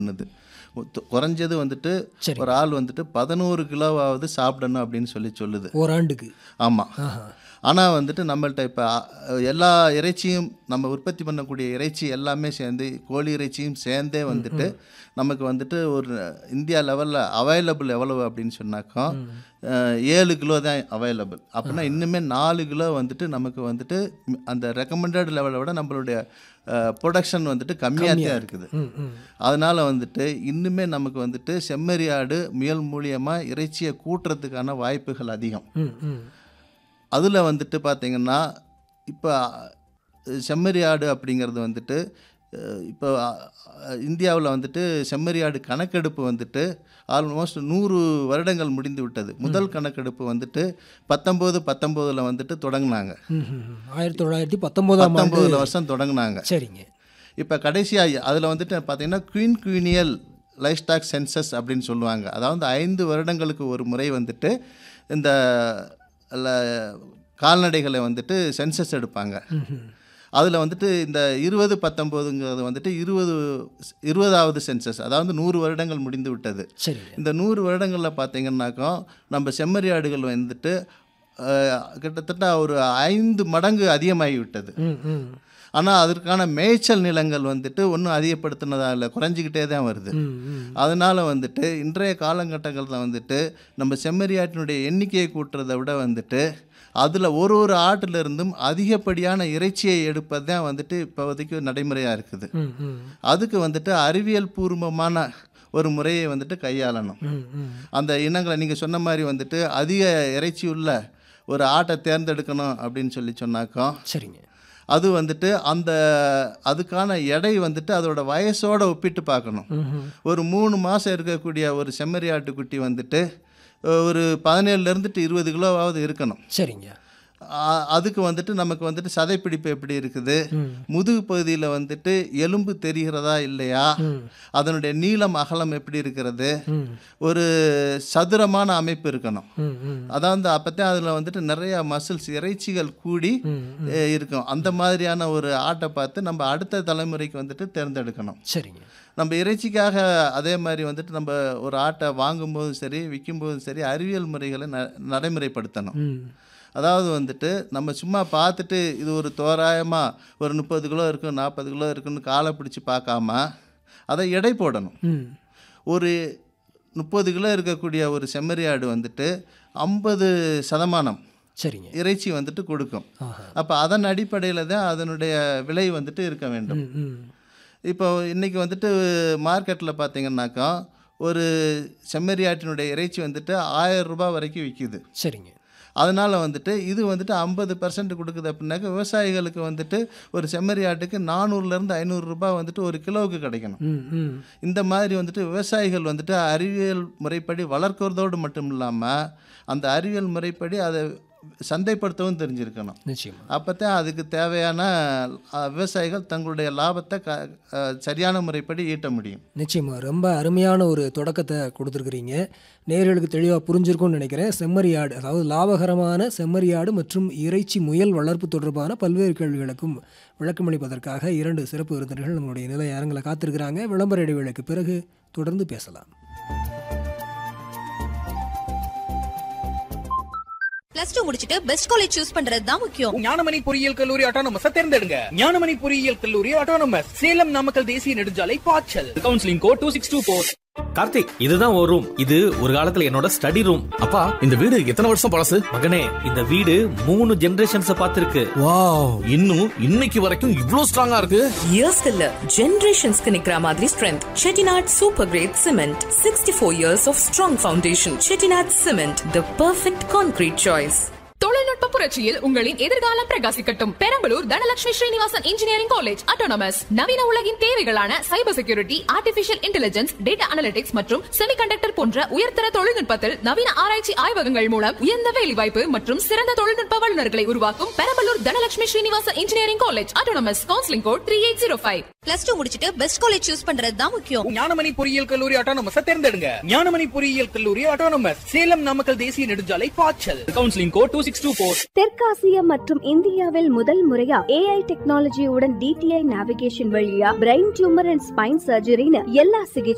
பண்ணுது கு- குறைஞ்சது வந்துட்டு சரி. ஒரு ஆள் வந்துட்டு பதினோரு கிலோவாவது சாப்பிடணும் அப்படின்னு சொல்லி சொல்லுது ஓராண்டுக்கு ஆமாம் ஆஹா ஆனால் வந்துட்டு நம்மள்ட்ட இப்போ எல்லா இறைச்சியும் நம்ம உற்பத்தி பண்ணக்கூடிய இறைச்சி எல்லாமே சேர்ந்து கோழி இறைச்சியும் சேர்ந்தே வந்துட்டு நமக்கு வந்துட்டு ஒரு இந்தியா லெவலில் அவைலபிள் எவ்வளவு அப்படின்னு சொன்னாக்கா அஹ், ஏழு கிலோ தான் அவைலபிள் அப்படின்னா இன்னுமே நாலு கிலோ வந்துட்டு நமக்கு வந்துட்டு ம், அந்த ரெக்கமெண்டட் லெவலை விட நம்மளுடைய ப்ரொடக்ஷன் வந்துட்டு கம்மியாக தான் இருக்குது ம் ம் அதனால் வந்துட்டு இன்னுமே நமக்கு வந்துட்டு செம்மறி ஆடு முயல் மூலியமாக இறைச்சியை கூட்டுறதுக்கான வாய்ப்புகள் அதிகம் ம் ம் அதில் வந்துட்டு பார்த்தீங்கன்னா இப்போ செம்மறி ஆடு அப்படிங்கிறது வந்துட்டு அஹ், இப்போ இந்தியாவில் வந்துட்டு செம்மறி ஆடு கணக்கெடுப்பு வந்துட்டு ஆல்மோஸ்ட் நூறு வருடங்கள் முடிந்து விட்டது முதல் கணக்கெடுப்பு வந்துட்டு பத்தொம்போது பத்தொம்போதில் வந்துட்டு தொடங்கினாங்க ம், ம், ம். ஆயிரத்தி தொள்ளாயிரத்தி பத்தொம்போதாம் ஆண்டு பத்தொம்போதில் வருஷம் தொடங்கினாங்க சரிங்க இப்போ கடைசியாக அதில் வந்துட்டு பார்த்தீங்கன்னா queen quinquennial livestock census அப்படின்னு சொல்லுவாங்க அதாவது ஐந்து வருடங்களுக்கு ஒரு முறை வந்துட்டு இந்த ல- கால்நடைகளை வந்துட்டு சென்சஸ் எடுப்பாங்க ம், ம். அதில் வந்துட்டு இந்த இருபது பத்தொம்போதுங்கிறது வந்துட்டு இருபது இருபதாவது சென்சஸ் அதாவது நூறு வருடங்கள் முடிந்து விட்டது சரிங்க இந்த நூறு வருடங்களில் பார்த்தீங்கன்னாக்கா நம்ம செம்மறி ஆடுகள் வந்துட்டு அஹ், கிட்டத்தட்ட ஒரு ஐந்து மடங்கு அதிகமாகி விட்டது ம் ம் ஆனால் அதற்கான மேய்ச்சல் நிலங்கள் வந்துட்டு ஒன்றும் அதிகப்படுத்தினதா இல்லை குறைஞ்சிக்கிட்டே தான் வருது ம் ம் அதனால் வந்துட்டு இன்றைய காலகட்டங்களில் வந்துட்டு நம்ம செம்மறியாட்டினுடைய எண்ணிக்கையை கூட்டுறதை விட வந்துட்டு அதில் ஒரு ஒரு ஆட்டிலிருந்தும் அதிகப்படியான இறைச்சியை எடுப்பது தான் வந்துட்டு இப்போதைக்கு நடைமுறையாக இருக்குது ம் ம் அதுக்கு வந்துட்டு அறிவியல் பூர்வமான ஒரு முறையை வந்துட்டு கையாளணும் ம் ம் அந்த இனங்களை நீங்கள் சொன்ன மாதிரி வந்துட்டு அதிக இறைச்சி உள்ள ஒரு ஆட்டை தேர்ந்தெடுக்கணும் அப்படின்னு சொல்லி சொன்னாக்கா சரிங்க அது வந்துட்டு அந்த அதுக்கான எடை வந்துட்டு அதோட வயசோட ஒப்பிட்டு பார்க்கணும் ம் ம் ஒரு மூணு மாதம் இருக்கக்கூடிய ஒரு செம்மறி ஆட்டுக்குட்டி வந்துட்டு அஹ், ஒரு பதினேழுல இருந்துட்டு இருபது கிலோவாவது இருக்கணும் சரிங்க அ- அதுக்கு வந்துட்டு நமக்கு வந்துட்டு சதைப்பிடிப்பு எப்படி இருக்குது ம் முதுகு பகுதியில் வந்துட்டு எலும்பு தெரிகிறதா இல்லையா ம் அதனுடைய நீளம் அகலம் எப்படி இருக்கிறது ம் ஒரு சதுரமான அமைப்பு இருக்கணும் ம் ம் அதாவது அப்போத்தான் அதில் வந்துட்டு நிறைய மசில்ஸ் இறைச்சிகள் கூடி ம் அஹ், இருக்கும் அந்த மாதிரியான ஒரு ஆட்டை பார்த்து நம்ம அடுத்த தலைமுறைக்கு வந்துட்டு தேர்ந்தெடுக்கணும் சரிங்க நம்ம இறைச்சிக்காக அதே மாதிரி வந்துட்டு நம்ம ஒரு ஆட்டை வாங்கும்போதும் சரி விற்கும்போதும் சரி அறிவியல் முறைகளை ந நடைமுறைப்படுத்தணும் ம் அதாவது வந்துட்டு நம்ம சும்மா பார்த்துட்டு இது ஒரு தோராயமாக ஒரு முப்பது கிலோ இருக்கும் நாற்பது கிலோ இருக்குன்னு காலை பிடிச்சி பார்க்காம அதை எடை போடணும் ம் ஒரு முப்பது கிலோ இருக்கக்கூடிய ஒரு செம்மறி ஆடு வந்துட்டு ஐம்பது சதமானம் சரிங்க இறைச்சி வந்துட்டு கொடுக்கும் ஆஹா அப்போ அதன் அடிப்படையில் தான் அதனுடைய விலை வந்துட்டு இருக்க வேண்டும் ம் ம் இப்போ இன்றைக்கி வந்துட்டு மார்க்கெட்டில் பார்த்தீங்கன்னாக்கா ஒரு செம்மறி ஆட்டினுடைய இறைச்சி வந்துட்டு ஆயிரம் ரூபாய் வரைக்கும் விற்கிது சரிங்க அதனால் வந்துட்டு இது வந்துட்டு ஐம்பது பர்சன்ட் கொடுக்குது அப்படின்னாக்க விவசாயிகளுக்கு வந்துட்டு ஒரு செம்மறி ஆட்டுக்கு நானூறுலேருந்து ஐநூறு ரூபாய் வந்துட்டு ஒரு கிலோவுக்கு கிடைக்கணும் ம் ம் இந்த மாதிரி வந்துட்டு விவசாயிகள் வந்துட்டு அறிவியல் முறைப்படி வளர்க்கறதோடு மட்டும் இல்லாமல் அந்த அறிவியல் முறைப்படி அதை சந்தைப்படுத்தவும் தெரிஞ்சிருக்கணும் நிச்சயமா அப்போத்தான் அதுக்கு தேவையான அஹ், விவசாயிகள் தங்களுடைய லாபத்தை க அஹ், சரியான முறைப்படி ஈட்ட முடியும் நிச்சயமா ரொம்ப அருமையான ஒரு தொடக்கத்தை கொடுத்துருக்குறீங்க நேயர்களுக்கு தெளிவாக புரிஞ்சிருக்கும்னு நினைக்கிறேன் செம்மறியாடு அதாவது லாபகரமான செம்மறியாடு மற்றும் இறைச்சி முயல் வளர்ப்பு தொடர்பான பல்வேறு கேள்விகளுக்கும் விளக்கமளிப்பதற்காக இரண்டு சிறப்பு விருந்தினர்கள் நம்மளுடைய நிலைய அரங்கில் காத்திருக்கிறாங்க விளம்பர இடைவேளைக்கு பிறகு தொடர்ந்து பேசலாம் பிளஸ் டூ முடிச்சிட்டு பெஸ்ட் காலேஜ் சூஸ் பண்றது தான் முக்கியம் ஞானமணி பொறியியல் கல்லூரி ஆட்டோனமஸ் தேர்ந்தெடுங்க ஞானமணி பொறியியல் கல்லூரி ஆட்டோனமஸ் சேலம் நாமக்கல் தேசிய நெடுஞ்சாலை பாய்ச்சல் counselling code two six two four Karthik இதுதான் ஒரு ரூம் இது ஒரு காலத்துல என்னோட ஸ்டடி ரூம் அப்பா இந்த வீடு எத்தனை வருஷம் பழசு மகனே இந்த வீடு மூணு ஜெனரேஷன்ஸ் பார்த்திருக்கு வாவ் இன்னும் இன்னைக்கு வரைக்கும் இவ்ளோ ஸ்ட்ராங்கா இருக்கு இயர்ஸ்க்கு இல்ல ஜெனரேஷன்ஸ்க்கு நிக்கிற மாதிரி strength Chettinad super great cement sixty four years of strong foundation Chettinad cement the perfect concrete choice தொழில்நுட்ப புரட்சியில் உங்களின் எதிர்காலம் பிரகாசிக்கட்டும் Perambalur Dhanalakshmi Srinivasan engineering college autonomous நவீன உலகின் தேவைகளான cyber security artificial intelligence data analytics மற்றும் செமிகண்டக்டர் போன்ற உயர்தர தொழில்நுட்பத்தில் நவீன ஆராய்ச்சி ஆய்வகங்கள் மூலம் உயர்ந்த வேலைவாய்ப்பு மற்றும் சிறந்த தொழில்நுட்ப வல்லுநர்களை உருவாக்கும் Perambalur Dhanalakshmi Srinivasan engineering college autonomous counselling code three eight zero five plus two முடிச்சிட்டு பெஸ்ட் காலேஜ் சூஸ் பண்றது தான் முக்கியம் ஞானமணி பொறியியல் கல்லூரி ஆட்டோனமஸ் தேர்ந்தெடுங்க ஞானமணி பொறியியல் கல்லூரி ஆட்டோனமஸ் சேலம் நாமக்கல் தேசிய நெடுஞ்சாலை பாய்ச்சல் counselling code two six two four தெற்காசிய மற்றும் இந்தியாவில் முதல் முறையா ஏஐ டெக்னாலஜியுடன் டிடிஐ நேவிகேஷன் வழியா பிரெயின் டியூமர் அண்ட் ஸ்பைன் சர்ஜரின்னு எல்லா சிகிச்சை